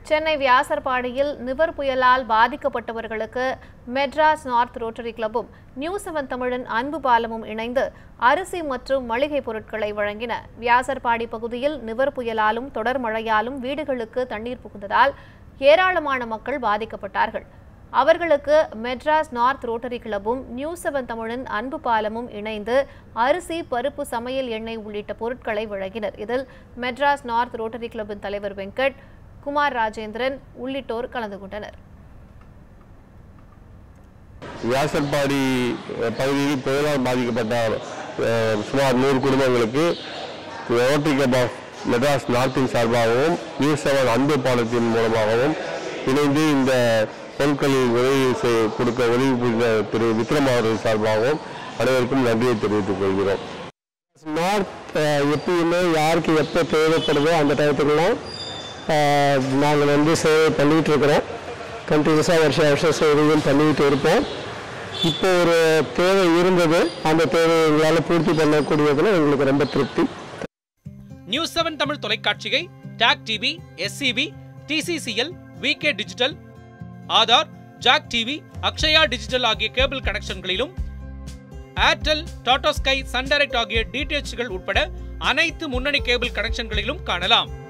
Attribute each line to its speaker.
Speaker 1: சென்னை வியாசர்பாடியில் நிவர் புயலால் பாதிக்கப்பட்டவர்களுக்கு Madras North Rotary கிளப்பும் நியூ செவன் தமிழன் அன்பு பாலமும் இணைந்து அரிசி மற்றும் மளிகை பொருட்களை வழங்கின வியாசர்பாடி பகுதியில் நிவர் புயலாலும் தொடர் மழையாலும் வீடுகளுக்கு தண்ணீர் புகுந்ததால் ஏராளமான மக்கள் பாதிக்கப்பட்டார்கள் அவர்களுக்கு மெட்ராஸ் நார்த் ரோட்டரி கிளப்பும் நியூ செவன் தமிழன் அன்பு பாலமும் இணைந்து அரிசி பருப்பு சமையல் எண்ணெய் உள்ளிட்ட பொருட்களை வழங்கினர் இதில் மெட்ராஸ் நார்த் ரோட்டரி கிளப்பின் தலைவர் வெங்கட் குமார் ராஜேந்திரன் உள்ளிட்டோர் கலந்து கொண்டனர்
Speaker 2: வியாசர்பாடி அஹ், பகுதியில் புயலால் பாதிக்கப்பட்ட அஹ், சுமார் நூறு குடும்பங்களுக்கு ரோட்டரி கிளப் ஆஃப் மெட்ராஸ் நார்த்தின் சார்பாகவும் நியூஸ் செவன் அன்பு பாலத்தின் மூலமாகவும் இணைந்து இந்த பொருட்களில் உதவி செய்- கொடுக்க உதவி புரிந்த திரு விக்ரம் அவர்கள் சார்பாகவும் அனைவருக்கும் நன்றியை தெரிவித்துக் கொள்கிறோம்
Speaker 3: நார்த் எப்பயுமே யாருக்கு எப்போ தேவைப்படுதோ அந்த டயத்துக்கெல்லாம் நாங்கள் வந்து சேவை பண்ணிகிட்டு இருக்கிறோம் கண்டினியூஸாக வருஷம் வருஷம் சேவையும் பண்ணிக்கிட்டு இருப்போம் இப்போ ஒரு தேவை இருந்தது அந்த தேவையை எங்களால் பூர்த்தி பண்ணக்கூடியதில் எங்களுக்கு ரொம்ப திருப்தி
Speaker 4: நியூஸ் செவன் தமிழ் தொலைக்காட்சியை TAC TV SCV TCCL VK digital Aadhaar jack TV Akshaya digital ஆகிய கேபிள் கனெக்ஷன்களிலும் Airtel Tata Sky Sun Direct ஆகிய டிடிஎச்கள் உட்பட அனைத்து முன்னணி கேபிள் கனெக்ஷன்களிலும் காணலாம்